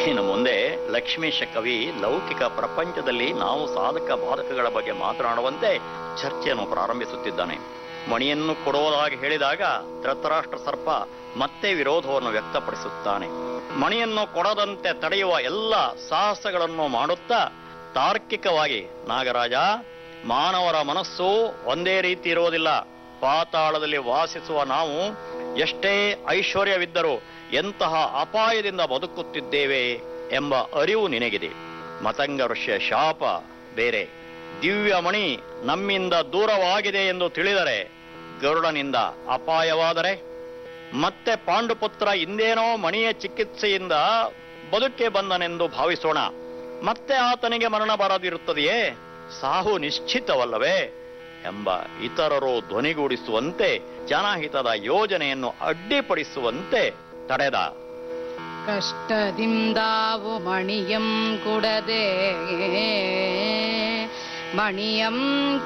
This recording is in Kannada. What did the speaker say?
ಇನ್ನು ಮುಂದೆ ಲಕ್ಷ್ಮೀಶ ಕವಿ ಲೌಕಿಕ ಪ್ರಪಂಚದಲ್ಲಿ ನಾವು ಸಾಧಕ ಬಾಧಕಗಳ ಬಗ್ಗೆ ಮಾತನಾಡುವಂತೆ ಚರ್ಚೆಯನ್ನು ಪ್ರಾರಂಭಿಸುತ್ತಿದ್ದಾನೆ ಮಣಿಯನ್ನು ಕೊಡುವುದಾಗಿ ಹೇಳಿದಾಗ ಧೃತರಾಷ್ಟ್ರ ಸರ್ಪ ಮತ್ತೆ ವಿರೋಧವನ್ನು ವ್ಯಕ್ತಪಡಿಸುತ್ತಾನೆ ಮಣಿಯನ್ನು ಕೊಡದಂತೆ ತಡೆಯುವ ಎಲ್ಲ ಸಾಹಸಗಳನ್ನು ಮಾಡುತ್ತಾ ತಾರ್ಕಿಕವಾಗಿ ನಾಗರಾಜ ಮಾನವರ ಮನಸ್ಸು ಒಂದೇ ರೀತಿ ಇರುವುದಿಲ್ಲ ಪಾತಾಳದಲ್ಲಿ ವಾಸಿಸುವ ನಾವು ಎಷ್ಟೇ ಐಶ್ವರ್ಯವಿದ್ದರೂ ಎಂತಹ ಅಪಾಯದಿಂದ ಬದುಕುತ್ತಿದ್ದೇವೆ ಎಂಬ ಅರಿವು ನಿನಗಿದೆ ಮತಂಗ ಋಷಿಯ ಶಾಪ ಬೇರೆ ದಿವ್ಯ ಮಣಿ ನಮ್ಮಿಂದ ದೂರವಾಗಿದೆ ಎಂದು ತಿಳಿದರೆ ಗರುಡನಿಂದ ಅಪಾಯವಾದರೆ ಮತ್ತೆ ಪಾಂಡುಪುತ್ರ ಇಂದೇನೋ ಮಣಿಯ ಚಿಕಿತ್ಸೆಯಿಂದ ಬದುಕೆ ಬಂದನೆಂದು ಭಾವಿಸೋಣ ಮತ್ತೆ ಆತನಿಗೆ ಮರಣ ಬರದಿರುತ್ತದೆಯೇ ಸಾವು ನಿಶ್ಚಿತವಲ್ಲವೇ ಎಂಬ ಇತರರು ಧ್ವನಿಗೂಡಿಸುವಂತೆ ಜನಹಿತದ ಯೋಜನೆಯನ್ನು ಅಡ್ಡಿಪಡಿಸುವಂತೆ ತಡೆದ കഷ്ടതിന്താവു മണിയം കുടതേ മണിയം